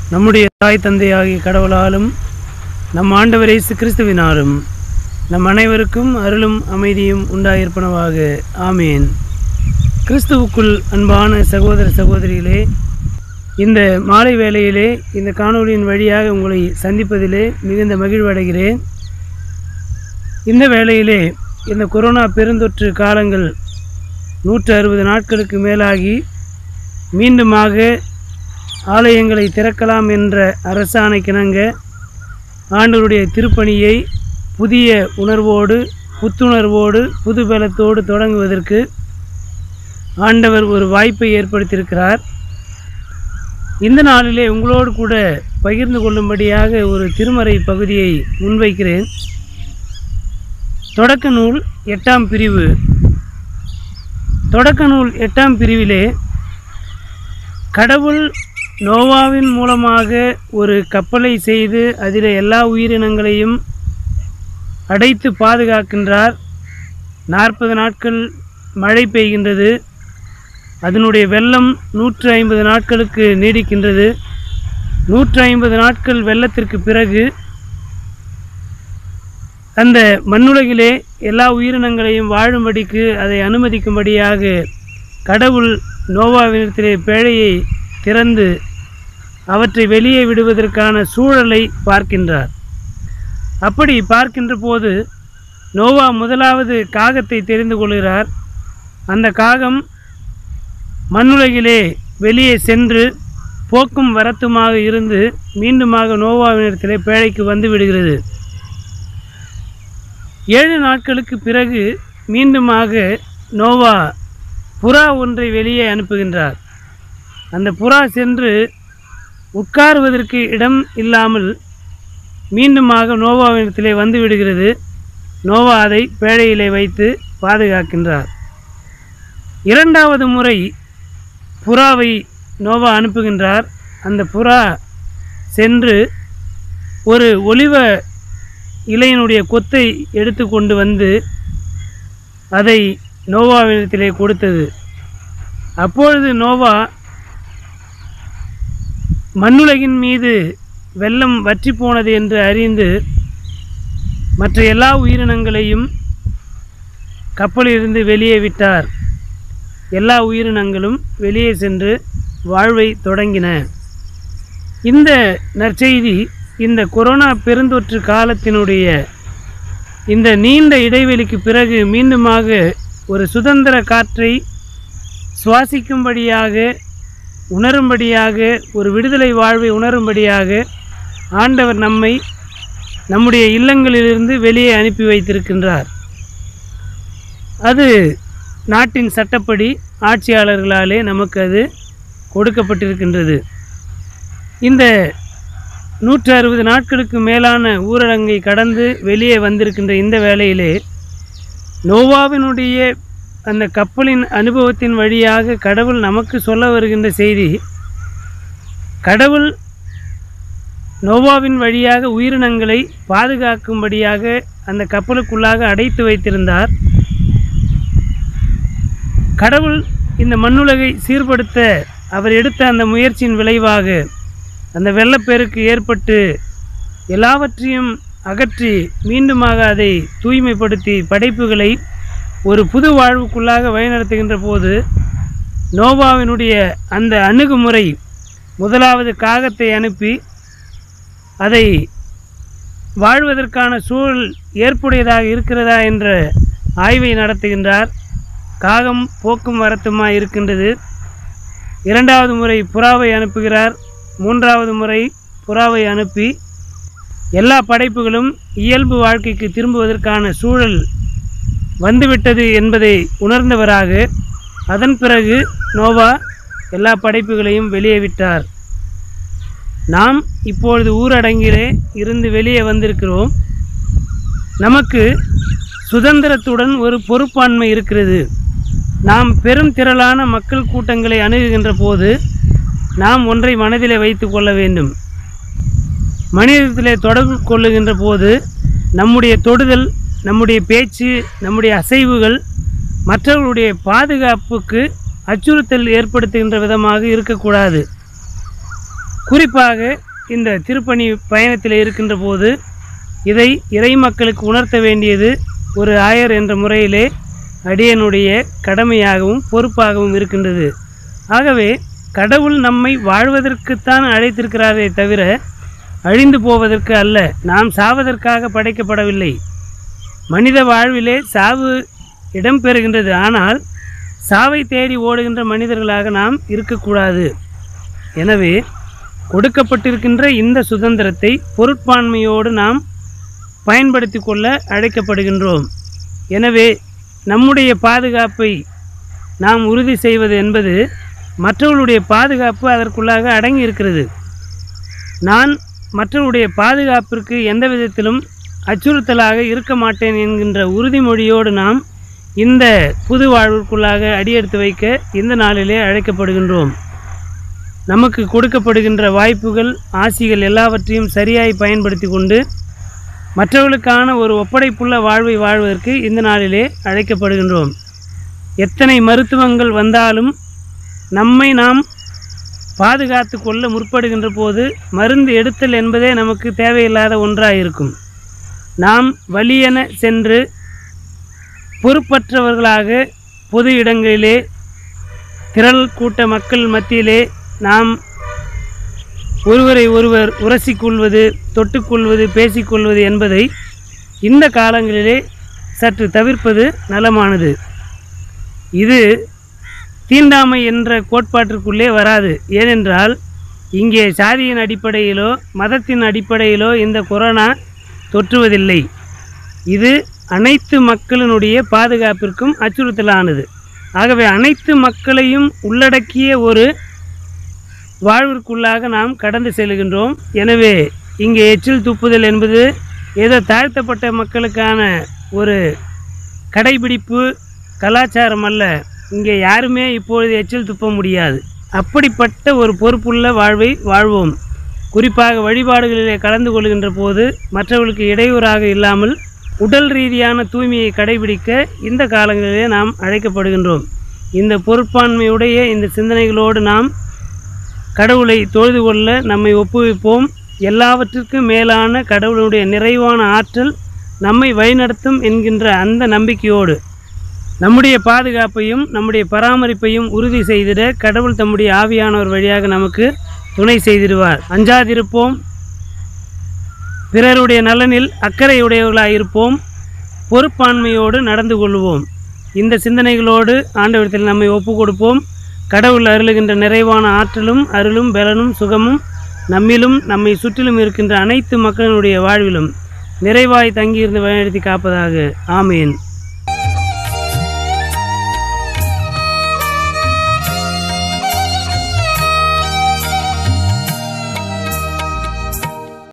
நம்முடைய தாய் தந்தையாகிய கடவுளாலும் நம் ஆண்டவர் இயேசு கிறிஸ்துவினாலும் நம் அனைவருக்கும் அருளும் அமைதியும் உண்டாயிருப்பனவாக ஆமேன் கிறிஸ்துவுக்குள் அன்பான சகோதர சகோதரிகளே இந்த மாலை வேளையிலே இந்த காணொளியின் வழியாக உங்களை சந்திப்பதிலே மிகுந்த மகிழ்வடைகிறேன் இந்த வேளையிலே இந்த கொரோனா பெருந்தொற்று காலங்கள் நூற்று அறுபது நாட்களுக்கு மேலாகி மீண்டுமாக ஆலயங்களை திறக்கலாம் என்ற அரசாணைக்கிணங்க ஆண்டவருடைய திருப்பணியை புதிய உணர்வோடு புத்துணர்வோடு புது பலத்தோடு தொடங்குவதற்கு ஆண்டவர் ஒரு வாய்ப்பை ஏற்படுத்தியிருக்கிறார் இந்த நாளிலே உங்களோடு கூட பகிர்ந்து கொள்ளும்படியாக ஒரு திருமறை பகுதியை முன்வைக்கிறேன் தொடக்க நூல் எட்டாம் பிரிவு தொடக்க நூல் எட்டாம் பிரிவிலே கடவுள் நோவாவின் மூலமாக ஒரு கப்பலை செய்து அதில் எல்லா உயிரினங்களையும் அடைத்து பாதுகாக்கின்றார் நாற்பது நாட்கள் மழை பெய்கின்றது அதனுடைய வெள்ளம் நூற்று ஐம்பது நாட்களுக்கு நீடிக்கின்றது நூற்று ஐம்பது நாட்கள் வெள்ளத்திற்கு பிறகு அந்த மண்ணுலகிலே எல்லா உயிரினங்களையும் வாழும்படிக்கு அதை அனுமதிக்கும்படியாக கடவுள் நோவாவினத்திலே பேழையை திறந்து அவற்றை வெளியே விடுவதற்கான சூழலை பார்க்கின்றார் அப்படி பார்க்கின்ற போது நோவா முதலாவது காகத்தை தெரிந்து கொள்கிறார் அந்த காகம் மண்ணுலகிலே வெளியே சென்று போக்கும் வரத்துமாக இருந்து மீண்டுமாக நோவாவினிடத்திலே பேழைக்கு வந்து விடுகிறது ஏழு நாட்களுக்கு பிறகு மீண்டுமாக நோவா புறா ஒன்றை வெளியே அனுப்புகின்றார் அந்த புறா சென்று உட்காருவதற்கு இடம் இல்லாமல் மீண்டுமாக நோவாவிடத்திலே வந்து விடுகிறது நோவா அதை பேழையிலே வைத்து பாதுகாக்கின்றார் இரண்டாவது முறை புறாவை நோவா அனுப்புகின்றார் அந்த புறா சென்று ஒரு ஒலிவ இலையினுடைய கொத்தை எடுத்து கொண்டு வந்து அதை நோவாவிடத்திலே கொடுத்தது அப்பொழுது நோவா மண்ணுலகின் மீது வெள்ளம் வற்றி போனது என்று அறிந்து மற்ற எல்லா உயிரினங்களையும் கப்பலிலிருந்து வெளியே விட்டார் எல்லா உயிரினங்களும் வெளியே சென்று வாழ்வை தொடங்கின இந்த நற்செய்தி இந்த கொரோனா பெருந்தொற்று காலத்தினுடைய இந்த நீண்ட இடைவெளிக்கு பிறகு மீண்டுமாக ஒரு சுதந்திர காற்றை சுவாசிக்கும்படியாக உணரும்படியாக ஒரு விடுதலை வாழ்வை உணரும்படியாக ஆண்டவர் நம்மை நம்முடைய இல்லங்களிலிருந்து வெளியே அனுப்பி வைத்திருக்கின்றார் அது நாட்டின் சட்டப்படி ஆட்சியாளர்களாலே நமக்கு அது கொடுக்கப்பட்டிருக்கின்றது இந்த நூற்று அறுபது நாட்களுக்கு மேலான ஊரடங்கை கடந்து வெளியே வந்திருக்கின்ற இந்த வேளையிலே நோவாவினுடைய அந்த கப்பலின் அனுபவத்தின் வழியாக கடவுள் நமக்கு சொல்ல வருகின்ற செய்தி கடவுள் நோவாவின் வழியாக உயிரினங்களை பாதுகாக்கும்படியாக அந்த கப்பலுக்குள்ளாக அடைத்து வைத்திருந்தார் கடவுள் இந்த மண்ணுலகை சீர்படுத்த அவர் எடுத்த அந்த முயற்சியின் விளைவாக அந்த வெள்ளப்பெருக்கு ஏற்பட்டு எல்லாவற்றையும் அகற்றி மீண்டுமாக அதை தூய்மைப்படுத்தி படைப்புகளை ஒரு புது வாழ்வுக்குள்ளாக வழிநடத்துகின்ற போது நோவாவினுடைய அந்த அணுகுமுறை முதலாவது காகத்தை அனுப்பி அதை வாழ்வதற்கான சூழல் ஏற்புடையதாக இருக்கிறதா என்ற ஆய்வை நடத்துகின்றார் காகம் போக்கும் வரத்துமாய் இருக்கின்றது இரண்டாவது முறை புறாவை அனுப்புகிறார் மூன்றாவது முறை புறாவை அனுப்பி எல்லா படைப்புகளும் இயல்பு வாழ்க்கைக்கு திரும்புவதற்கான சூழல் வந்துவிட்டது என்பதை உணர்ந்தவராக அதன் பிறகு நோவா எல்லா படைப்புகளையும் வெளியே விட்டார் நாம் இப்பொழுது ஊரடங்கிலே இருந்து வெளியே வந்திருக்கிறோம் நமக்கு சுதந்திரத்துடன் ஒரு பொறுப்பாண்மை இருக்கிறது நாம் பெரும் திரளான மக்கள் கூட்டங்களை அணுகுகின்ற போது நாம் ஒன்றை மனதிலே வைத்து கொள்ள வேண்டும் மனிதத்திலே தொடர்பு கொள்ளுகின்ற போது நம்முடைய தொடுதல் நம்முடைய பேச்சு நம்முடைய அசைவுகள் மற்றவர்களுடைய பாதுகாப்புக்கு அச்சுறுத்தல் ஏற்படுத்துகின்ற விதமாக இருக்கக்கூடாது குறிப்பாக இந்த திருப்பணி பயணத்தில் இருக்கின்ற போது இதை இறை மக்களுக்கு உணர்த்த வேண்டியது ஒரு ஆயர் என்ற முறையிலே அடியனுடைய கடமையாகவும் பொறுப்பாகவும் இருக்கின்றது ஆகவே கடவுள் நம்மை வாழ்வதற்குத்தான் அழைத்திருக்கிறாரே தவிர அழிந்து போவதற்கு அல்ல நாம் சாவதற்காக படைக்கப்படவில்லை மனித வாழ்விலே சாவு இடம்பெறுகின்றது ஆனால் சாவை தேடி ஓடுகின்ற மனிதர்களாக நாம் இருக்கக்கூடாது எனவே கொடுக்கப்பட்டிருக்கின்ற இந்த சுதந்திரத்தை பொருட்பான்மையோடு நாம் பயன்படுத்தி கொள்ள அழைக்கப்படுகின்றோம் எனவே நம்முடைய பாதுகாப்பை நாம் உறுதி செய்வது என்பது மற்றவர்களுடைய பாதுகாப்பு அதற்குள்ளாக அடங்கி இருக்கிறது நான் மற்றவருடைய பாதுகாப்பிற்கு எந்த விதத்திலும் அச்சுறுத்தலாக இருக்க மாட்டேன் என்கின்ற உறுதிமொழியோடு நாம் இந்த புது வாழ்விற்குள்ளாக அடியெடுத்து வைக்க இந்த நாளிலே அழைக்கப்படுகின்றோம் நமக்கு கொடுக்கப்படுகின்ற வாய்ப்புகள் ஆசிகள் எல்லாவற்றையும் சரியாய் பயன்படுத்தி கொண்டு மற்றவர்களுக்கான ஒரு ஒப்படைப்புள்ள வாழ்வை வாழ்வதற்கு இந்த நாளிலே அழைக்கப்படுகின்றோம் எத்தனை மருத்துவங்கள் வந்தாலும் நம்மை நாம் பாதுகாத்து கொள்ள முற்படுகின்ற போது மருந்து எடுத்தல் என்பதே நமக்கு தேவையில்லாத ஒன்றாக இருக்கும் நாம் வலியென சென்று பொறுப்பற்றவர்களாக பொது இடங்களிலே திரள் கூட்ட மக்கள் மத்தியிலே நாம் ஒருவரை ஒருவர் உரசிக்கொள்வது தொட்டுக்கொள்வது பேசிக்கொள்வது என்பதை இந்த காலங்களிலே சற்று தவிர்ப்பது நலமானது இது தீண்டாமை என்ற கோட்பாட்டிற்குள்ளே வராது ஏனென்றால் இங்கே சாதியின் அடிப்படையிலோ மதத்தின் அடிப்படையிலோ இந்த கொரோனா தொற்றுவதில்லை இது அனைத்து மக்களினுடைய பாதுகாப்பிற்கும் அச்சுறுத்தலானது ஆகவே அனைத்து மக்களையும் உள்ளடக்கிய ஒரு வாழ்விற்குள்ளாக நாம் கடந்து செல்கின்றோம் எனவே இங்கே எச்சில் துப்புதல் என்பது ஏதோ தாழ்த்தப்பட்ட மக்களுக்கான ஒரு கடைபிடிப்பு கலாச்சாரம் அல்ல இங்கே யாருமே இப்பொழுது எச்சில் துப்ப முடியாது அப்படிப்பட்ட ஒரு பொறுப்புள்ள வாழ்வை வாழ்வோம் குறிப்பாக வழிபாடுகளிலே கலந்து கொள்கின்ற போது மற்றவர்களுக்கு இடையூறாக இல்லாமல் உடல் ரீதியான தூய்மையை கடைபிடிக்க இந்த காலங்களிலே நாம் அழைக்கப்படுகின்றோம் இந்த பொறுப்பாண்மையுடைய இந்த சிந்தனைகளோடு நாம் கடவுளை தொழுது கொள்ள நம்மை ஒப்புவிப்போம் எல்லாவற்றிற்கும் மேலான கடவுளுடைய நிறைவான ஆற்றல் நம்மை வழிநடத்தும் என்கின்ற அந்த நம்பிக்கையோடு நம்முடைய பாதுகாப்பையும் நம்முடைய பராமரிப்பையும் உறுதி செய்திட கடவுள் தம்முடைய ஆவியானவர் வழியாக நமக்கு துணை செய்திடுவார் அஞ்சாதிருப்போம் பிறருடைய நலனில் அக்கறையுடையவர்களாயிருப்போம் பொறுப்பாண்மையோடு நடந்து கொள்வோம் இந்த சிந்தனைகளோடு ஆண்டவரத்தில் நம்மை ஒப்பு கொடுப்போம் கடவுள் அருளுகின்ற நிறைவான ஆற்றலும் அருளும் பலனும் சுகமும் நம்மிலும் நம்மை சுற்றிலும் இருக்கின்ற அனைத்து மக்களினுடைய வாழ்விலும் நிறைவாய் தங்கியிருந்து வழிநடத்தி காப்பதாக ஆமேன்